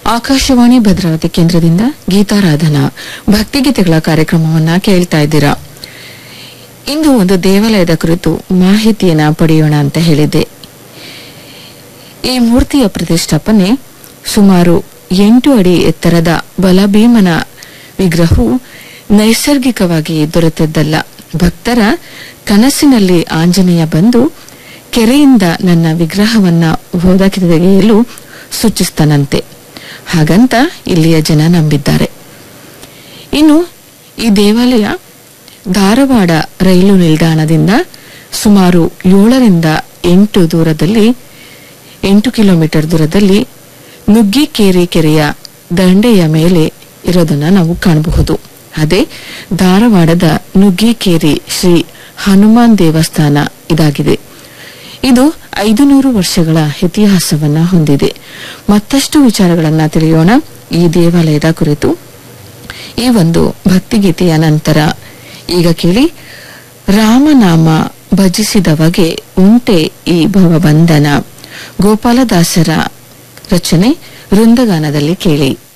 ಆಕಾಶವಾಣಿ ಭದ್ರಾವತಿ ಕೇಂದ್ರದಿಂದ ಗೀತಾರಾಧನಾ ಭಕ್ತಿಗೀತೆಗಳ ಕಾರ್ಯಕ್ರಮವನ್ನ ಕೇಳ್ತಾ ಇದ್ದೀರಾ ಇಂದು ಒಂದು ದೇವಾಲಯದ ಕುರಿತು ಮಾಹಿತಿಯನ್ನ ಪಡೆಯೋಣ ಅಂತ ಹೇಳಿದೆ ಈ ಮೂರ್ತಿಯ ಪ್ರತಿಷ್ಠಾಪನೆ ಸುಮಾರು ಎಂಟು ಅಡಿ ಎತ್ತರದ ಬಲಭೀಮನ ವಿಗ್ರಹವು ನೈಸರ್ಗಿಕವಾಗಿ ದೊರೆತದ್ದಲ್ಲ ಭಕ್ತರ ಕನಸಿನಲ್ಲಿ ಆಂಜನೇಯ ಬಂದು ಕೆರೆಯಿಂದ ನನ್ನ ವಿಗ್ರಹವನ್ನ ಹೊರಕ್ಕೆ ತೆಗೆಯಲು ಸೂಚಿಸ್ತಾನಂತೆ ಹಾಗಂತ ಇಲ್ಲಿಯ ಜನ ನಂಬಿದ್ದಾರೆ ಇನ್ನು ಈ ದೇವಾಲಯ ಧಾರವಾಡ ರೈಲು ನಿಲ್ದಾಣದಿಂದ ಸುಮಾರು ಏಳರಿಂದ ಎಂಟು ದೂರದಲ್ಲಿ ಎಂಟು ಕಿಲೋಮೀಟರ್ ದೂರದಲ್ಲಿ ನುಗ್ಗಿಕೇರಿ ಕೆರೆಯ ದಂಡೆಯ ಮೇಲೆ ಇರೋದನ್ನ ನಾವು ಕಾಣಬಹುದು ಅದೇ ಧಾರವಾಡದ ನುಗ್ಗಿಕೇರಿ ಶ್ರೀ ಹನುಮಾನ್ ದೇವಸ್ಥಾನ ಇದಾಗಿದೆ ಇದು ಐದು ನೂರು ವರ್ಷಗಳ ಇತಿಹಾಸವನ್ನ ಹೊಂದಿದೆ ಮತ್ತಷ್ಟು ವಿಚಾರಗಳನ್ನ ತಿಳಿಯೋಣ ಈ ದೇವಾಲಯದ ಕುರಿತು ಈ ಒಂದು ಭಕ್ತಿಗೀತೆಯ ನಂತರ ಈಗ ಕೇಳಿ ರಾಮನಾಮ ಭಜಿಸಿದವಗೆ ಉಂಟೆ ಈ ಭವಬಂಧನ ಗೋಪಾಲದಾಸರ ರಚನೆ ವೃಂದಗಾನದಲ್ಲಿ ಕೇಳಿ